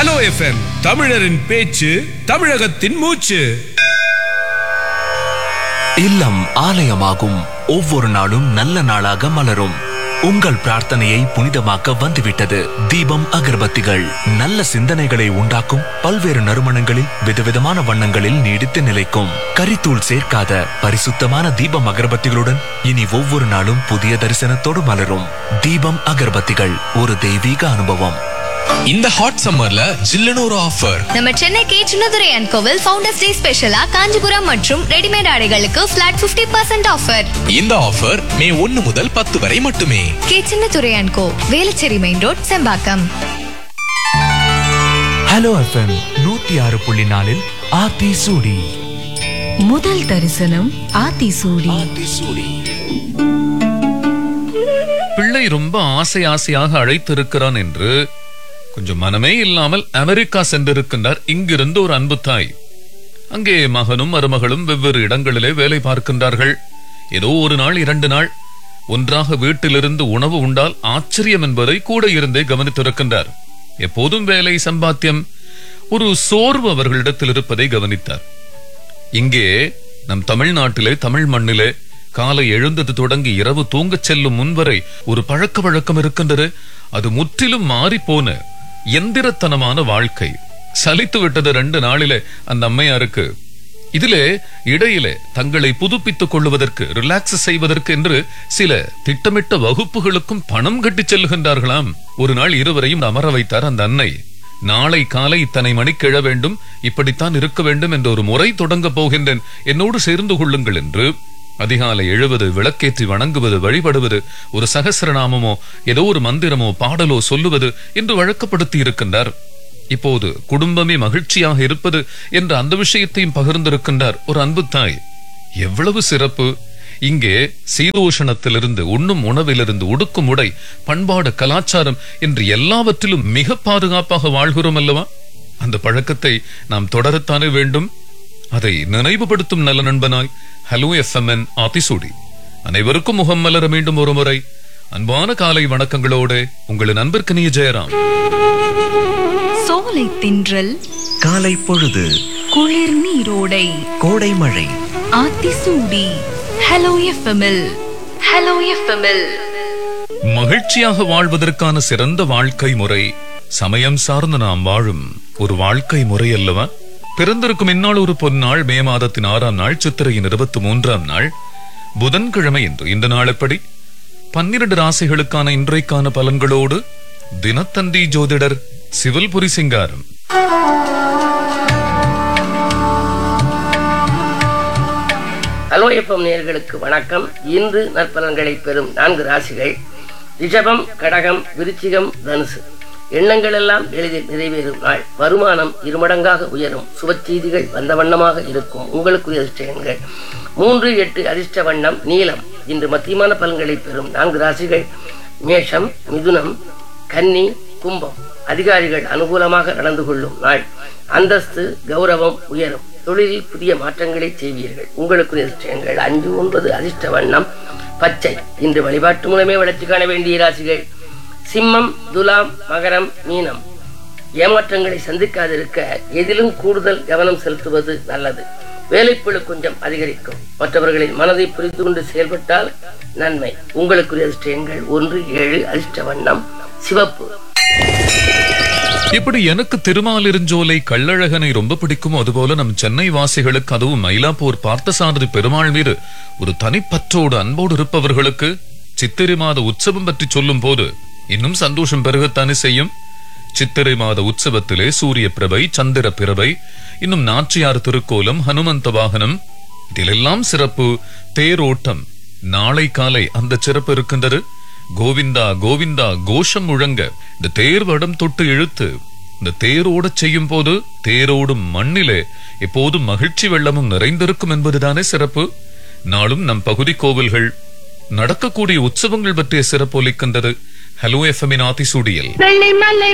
hello FM தமிழரின் பேச்சு தமிழகத்தின் மூச்சு இல்லம் ஆலயமாகும் ஒவ்வொரு நாளும் நல்ல நாளாக மலரும் உங்கள் பிரார்த்தனையை புனிதமாக்க வந்துவிட்டது தீபம் அகர்பத்திகள் நல்ல சிந்தனைகளை உண்டாக்கும் பல்வேறு நறுமணங்களில் விதவிதமான வண்ணங்களில் நீடித்து நிலைக்கும் கரித்தூள் சேர்க்காத பரிசுத்தமான தீபம் அகர்பத்திகளுடன் இனி ஒவ்வொரு நாளும் புதிய தரிசனத்தோடு மலரும் தீபம் அகர்பத்திகள் ஒரு தெய்வீக அனுபவம் இந்த ஹாட் சம்மர்ல ஜில்லுன்னு ஒரு ஆஃபர் நம்ம சென்னை கே சின்னதுரை அண்ட் கோவில் ஃபவுண்டர்ஸ் டே ஸ்பெஷலா காஞ்சிபுரம் மற்றும் ரெடிமேட் ஆடைகளுக்கு பிளாட் 50% பர்சன்ட் ஆஃபர் இந்த ஆஃபர் மே ஒன்னு முதல் பத்து வரை மட்டுமே K Chinnadurai and co Velachery main road Sembakkam hello FM நூத்தி ஆறு புள்ளி நாலில் ஆத்தி சூடி முதல் தரிசனம் ஆத்திசூடி பிள்ளை ரொம்ப ஆசை ஆசையாக அழைத்திருக்கிறான் என்று கொஞ்சம் மனமே இல்லாமல் அமெரிக்கா சென்றிருக்கின்றார் இங்கிருந்து ஒரு அன்பு தாய் அங்கே மகனும் மருமகளும் வெவ்வேறு இடங்களிலே வேலை பார்க்கின்றார்கள் ஏதோ ஒரு நாள் இரண்டு நாள் ஒன்றாக வீட்டிலிருந்து உணவு உண்டால் ஆச்சரியம் என்பதை கூட இருந்தே கவனித்திருக்கின்றார் எப்போதும் வேலை சம்பாத்தியம் ஒரு சோர்வு அவர்களிடத்தில் இருப்பதை கவனித்தார் இங்கே நம் தமிழ்நாட்டிலே தமிழ் மண்ணிலே காலை எழுந்தது தொடங்கி இரவு தூங்கச் செல்லும் முன்வரை ஒரு பழக்க வழக்கம் இருக்கின்றது அது முற்றிலும் மாறி போன எந்திரத்தனமான வாழ்க்கை சலித்து விட்டது ரெண்டு நாளிலே அந்த அம்மையாருக்கு இதிலே இடையிலே தங்களை புதுப்பித்துக் கொள்வதற்கு ரிலாக்ஸ் செய்வதற்கு என்று சில திட்டமிட்ட வகுப்புகளுக்கும் பணம் கட்டிச் செல்கின்றார்களாம் ஒரு நாள் இருவரையும் அமர வைத்தார் அந்த அன்னை நாளை காலை இத்தனை மணிக்கு எழ வேண்டும் இப்படித்தான் இருக்க வேண்டும் என்ற ஒரு முறை தொடங்க போகின்றேன் என்னோடு சேர்ந்து கொள்ளுங்கள் என்று அதிகாலை எழுவது விளக்கேற்றி வணங்குவது வழிபடுவது ஒரு சகசிரநாமமோ ஏதோ ஒரு மந்திரமோ பாடலோ சொல்லுவது என்று வழக்கப்படுத்தி இருக்கின்றார் இப்போது குடும்பமே மகிழ்ச்சியாக இருப்பது என்ற அந்த விஷயத்தையும் பகிர்ந்திருக்கின்றார் ஒரு அன்பு தாய் எவ்வளவு சிறப்பு இங்கே சீதோஷணத்திலிருந்து உண்ணும் உணவிலிருந்து உடுக்கும் உடை பண்பாடு கலாச்சாரம் என்று எல்லாவற்றிலும் மிக பாதுகாப்பாக வாழ்கிறோம் அல்லவா அந்த பழக்கத்தை நாம் தொடரத்தானே வேண்டும் அதை நினைவுபடுத்தும் நல்ல நண்பனாய் ஹலோ எஃப்எம்என் ஆத்திசூடி அனைவருக்கும் முகம் மலர மீண்டும் ஒரு முறை அன்பான காலை வணக்கங்களோடு உங்களின் அன்பிற்கனிய ஜெயராம் சோலை தின்றல் காலை பொழுது குளிர் நீரோடை கோடை மழை ஆத்திசூடி ஹலோ எஃப்எம்எல் ஹலோ எஃப்எம்எல் மகிழ்ச்சியாக வாழ்வதற்கான சிறந்த வாழ்க்கை முறை சமயம் சார்ந்து நாம் வாழும் ஒரு வாழ்க்கை முறை அல்லவா பிறந்திருக்கும் இந்நாள் ஒரு பொன்னாள் மே மாதத்தின் ஆறாம் நாள் சித்திரையின் இருபத்தி மூன்றாம் நாள் புதன்கிழமை என்று இந்த நாள் எப்படி பன்னிரண்டு ராசிகளுக்கான இன்றைக்கான பலன்களோடு தினத்தந்தி ஜோதிடர் சிவல்புரி சிங்காரம் ஹலோ எஃப்எம் நேயர்களுக்கு வணக்கம் இன்று நற்பலன்களை பெறும் நான்கு ராசிகள் ரிஷபம் கடகம் விருச்சிகம் தனுசு எண்ணங்கள் எல்லாம் எளிதில் நிறைவேறும் நாள் வருமானம் இருமடங்காக உயரும் சுப செய்திகள் வந்த வண்ணமாக இருக்கும் உங்களுக்குரிய அதிர்ஷ்ட எண்கள் மூன்று எட்டு அதிர்ஷ்ட வண்ணம் நீலம் இன்று மத்தியமான பலன்களை பெறும் நான்கு ராசிகள் மேஷம் மிதுனம் கன்னி கும்பம் அதிகாரிகள் அனுகூலமாக நடந்து கொள்ளும் நாள் அந்தஸ்து கௌரவம் உயரும் தொழிலில் புதிய மாற்றங்களை செய்வீர்கள் உங்களுக்குரிய அதிர்ஷ்டங்கள் அஞ்சு ஒன்பது அதிர்ஷ்ட வண்ணம் பச்சை இன்று வழிபாட்டு மூலமே வளர்ச்சி காண வேண்டிய ராசிகள் சிம்மம் துலாம் மகரம் மீனம் ஏமாற்றங்களை சந்திக்காதிருக்க எதிலும் கூடுதல் கவனம் செலுத்துவது நல்லது வேலைப்பழு கொஞ்சம் அதிகரிக்கும் மற்றவர்களின் மனதை புரிந்து கொண்டு செயல்பட்டால் நன்மை உங்களுக்குரிய அதிர்ஷ்டங்கள் ஒன்று ஏழு அதிர்ஷ்ட வண்ணம் சிவப்பு இப்படி எனக்கு திருமாலிருஞ்சோலை கள்ளழகனை ரொம்ப பிடிக்குமோ அதுபோல நம் சென்னை வாசிகளுக்கு அதுவும் மயிலாப்பூர் பார்த்தசாரதி பெருமாள் மீது ஒரு தனிப்பற்றோடு அன்போடு இருப்பவர்களுக்கு சித்திரை மாத உற்சவம் பற்றி சொல்லும் போது இன்னும் சந்தோஷம் பெருகத்தானே செய்யும் சித்திரை மாத உற்சவத்திலே சூரிய பிரபை சந்திர பிரபை இன்னும் நாச்சியார் திருக்கோலம் ஹனுமந்த வாகனம் இதிலெல்லாம் சிறப்பு தேரோட்டம் நாளை காலை அந்த சிறப்பு இருக்கின்றது கோவிந்தா கோவிந்தா கோஷம் முழங்க இந்த தேர் வடம் தொட்டு இழுத்து இந்த தேரோடச் செய்யும் போது தேரோடும் மண்ணிலே எப்போதும் மகிழ்ச்சி வெள்ளமும் நிறைந்திருக்கும் என்பதுதானே சிறப்பு நாளும் நம் பகுதி கோவில்கள் நடக்கக்கூடிய உற்சவங்கள் பற்றிய சிறப்பு ஒலிக்கின்றது ஹலோ எஃப்எம்மின் ஆத்திசூடியில்